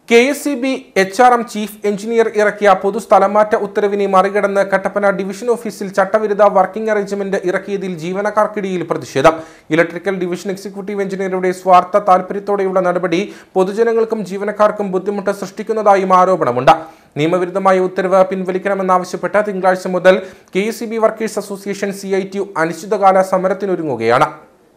K S C B H R M chief engineer ഇറക്കിയ പൊതു സ്ഥലംമാറ്റ ഉത്തരവിനെ മറികടന്ന് കട്ടപ്പന ഡിവിഷൻ ഓഫീസിൽ ചട്ടവിരുദ്ധ വർക്കിംഗ് അറേഞ്ച്മെന്റ് ഇറക്കിയതിൽ ജീവനക്കാർക്കിടയിൽ പ്രതിഷേധം ഇലക്ട്രിക്കൽ ഡിവിഷൻ എക്സിക്യൂട്ടീവ് എഞ്ചിനീയറുടെ സ്വാർത്ഥ താൽപര്യത്തോടെയുള്ള നടപടി പൊതുജനങ്ങൾക്കും ജീവനക്കാർക്കും ബുദ്ധിമുട്ട് സൃഷ്ടിക്കുന്നതായും ആരോപണമുണ്ട് നിയമവിരുദ്ധമായ ഉത്തരവ് പിൻവലിക്കണമെന്നാവശ്യപ്പെട്ട് തിങ്കളാഴ്ച മുതൽ K S C B workers association C I T അനിശ്ചിതകാല സമരത്തിനൊരുങ്ങുകയാണ്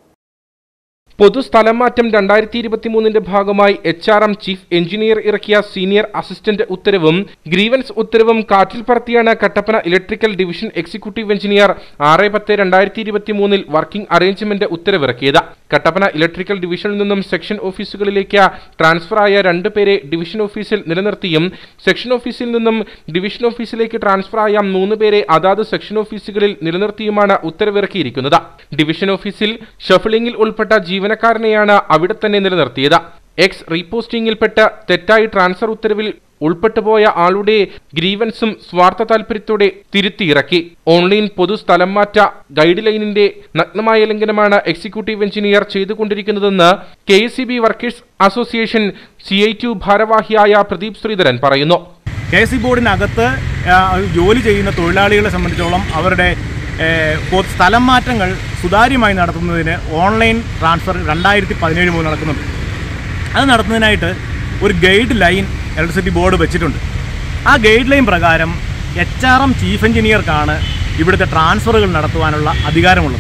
പൊതുസ്ഥലംമാറ്റം രണ്ടായിരത്തി ഇരുപത്തിമൂന്നിന്റെ ഭാഗമായി H R M chief engineer ഇറക്കിയ സീനിയർ അസിസ്റ്റന്റ് ഉത്തരവും ഗ്രീവൻസ് ഉത്തരവും കാറ്റിൽ പറത്തിയാണ് Kattappana electrical division executive engineer ആറ് പത്ത് രണ്ടായിരത്തി ഇരുപത്തിമൂന്നിൽ വർക്കിംഗ് അറേഞ്ച്മെന്റ് ഉത്തരവിറക്കിയത് കട്ടപ്പന ഇലക്ട്രിക്കൽ ഡിവിഷനിൽ നിന്നും സെക്ഷൻ ഓഫീസുകളിലേക്ക് ട്രാൻസ്ഫർ ആയ രണ്ടുപേരെ ഡിവിഷൻ ഓഫീസിൽ നിലനിർത്തിയും സെക്ഷൻ ഓഫീസിൽ നിന്നും ഡിവിഷൻ ഓഫീസിലേക്ക് ട്രാൻസ്ഫർ ആയ മൂന്ന് പേരെ അതാത് സെക്ഷൻ ഓഫീസുകളിൽ നിലനിർത്തിയുമാണ് ഉത്തരവിറക്കിയിരിക്കുന്നത് ഡിവിഷൻ ഓഫീസിൽ ഷഫിളിംഗിൽ ഉൾപ്പെട്ട ജീവനക്കാരനെയാണ് അവിടെ തന്നെ നിലനിർത്തിയത് എക്സ് റീപോസ്റ്റിംഗിൽപ്പെട്ട് തെറ്റായി ട്രാൻസ്ഫർ ഉത്തരവിൽ ഉൾപ്പെട്ടുപോയ ആളുടെ ഗ്രീവൻസും സ്വാർത്ഥ താൽപര്യത്തോടെ തിരുത്തിയിറക്കി ഓൺലൈൻ പൊതു സ്ഥലം മാറ്റ ഗൈഡ് ലൈനിന്റെ നഗ്നമായ ലംഘനമാണ് എക്സിക്യൂട്ടീവ് എഞ്ചിനീയർ ചെയ്തുകൊണ്ടിരിക്കുന്നതെന്ന് K S C B workers association C I TU ഭാരവാഹിയായ പ്രദീപ് ശ്രീധരൻ പറയുന്നു കെ സി ബോർഡിനകത്ത് ആ, ജോലി ചെയ്യുന്ന തൊഴിലാളികളെ സംബന്ധിച്ചോളം അവരുടെ ഏ, പൊ- സ്ഥലം മാറ്റങ്ങൾ സുതാര്യമായി നടത്തുന്നതിന് ഓൺലൈൻ ട്രാൻസ്ഫർ രണ്ടായിരത്തി പതിനേഴ് മുതൽ നടക്കുന്നുണ്ട് അത് നടത്തുന്നതിനായിട്ട് ഒരു ഗൈഡ് ലൈൻ ഇലക്ട്രിസിറ്റി ബോർഡ് വെച്ചിട്ടുണ്ട് ആ ഗൈഡ് ലൈൻ പ്രകാരം എച്ച് ആർ എം ചീഫ് എഞ്ചിനീയർക്കാണ് ഇവിടുത്തെ ട്രാൻസ്ഫറുകൾ നടത്തുവാനുള്ള അധികാരമുള്ളത്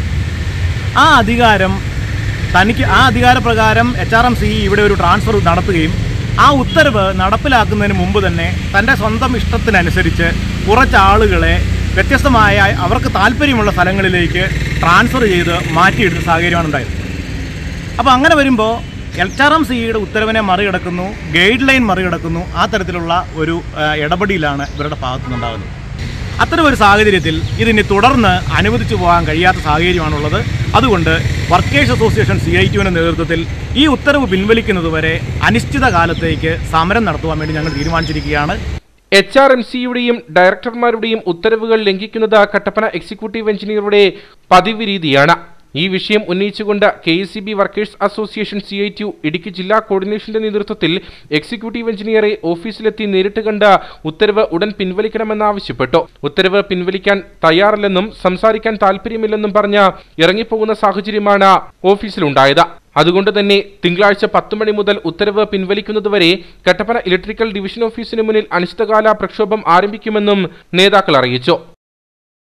ആ അധികാരം തനിക്ക് ആ അധികാരപ്രകാരം എച്ച് ആർ എം സി ഇവിടെ ഒരു ട്രാൻസ്ഫർ നടത്തുകയും ആ ഉത്തരവ് നടപ്പിലാക്കുന്നതിന് മുമ്പ് തന്നെ തൻ്റെ സ്വന്തം ഇഷ്ടത്തിനനുസരിച്ച് കുറച്ച് ആളുകളെ വ്യത്യസ്തമായ അവർക്ക് താല്പര്യമുള്ള സ്ഥലങ്ങളിലേക്ക് ട്രാൻസ്ഫർ ചെയ്ത് മാറ്റിയെടുത്ത സാഹചര്യമാണ് ഉണ്ടായത് അപ്പോൾ അങ്ങനെ വരുമ്പോൾ എച്ച് ആർ എം സിയുടെ ഉത്തരവിനെ മറികടക്കുന്നു ഗൈഡ് ലൈൻ മറികടക്കുന്നു ആ തരത്തിലുള്ള ഒരു ആ, ഇടപെടലാണ് ഇവരുടെ ഭാഗത്തുനിന്നുണ്ടാകുന്നത് അത്തരം ഒരു സാഹചര്യത്തിൽ ഇതിനെ തുടർന്ന് അനുവദിച്ചു പോകാൻ കഴിയാത്ത സാഹചര്യമാണുള്ളത് അതുകൊണ്ട് വർക്കേഴ്സ് അസോസിയേഷൻ സി ഐ ടുവിൻ്റെ നേതൃത്വത്തിൽ ഈ ഉത്തരവ് പിൻവലിക്കുന്നതുവരെ അനിശ്ചിത കാലത്തേക്ക് സമരം നടത്തുവാൻ വേണ്ടി ഞങ്ങൾ തീരുമാനിച്ചിരിക്കുകയാണ് എച്ച് ആർ എം സിയുടെയും ഡയറക്ടർമാരുടെയും ഉത്തരവുകൾ ലംഘിക്കുന്നത് കട്ടപ്പന എക്സിക്യൂട്ടീവ് എഞ്ചിനീയറുടെ പതിവ് രീതിയാണ് ഈ വിഷയം ഉന്നയിച്ചുകൊണ്ട് K S C B workers association C I TU Idukki ജില്ലാ കോർഡിനേഷന്റെ നേതൃത്വത്തിൽ എക്സിക്യൂട്ടീവ് എഞ്ചിനീയറെ ഓഫീസിലെത്തി നേരിട്ട് കണ്ട് ഉത്തരവ് ഉടൻ പിൻവലിക്കണമെന്നാവശ്യപ്പെട്ടു ഉത്തരവ് പിൻവലിക്കാൻ തയ്യാറല്ലെന്നും സംസാരിക്കാൻ താല്പര്യമില്ലെന്നും പറഞ്ഞ് ഇറങ്ങിപ്പോകുന്ന സാഹചര്യമാണ് ഓഫീസിലുണ്ടായത് അതുകൊണ്ട് തന്നെ തിങ്കളാഴ്ച പത്ത് മണി മുതൽ ഉത്തരവ് പിൻവലിക്കുന്നതുവരെ കട്ടപ്പന ഇലക്ട്രിക്കൽ ഡിവിഷൻ ഓഫീസിന് മുന്നിൽ അനിശ്ചിതകാല പ്രക്ഷോഭം ആരംഭിക്കുമെന്നും നേതാക്കൾ അറിയിച്ചു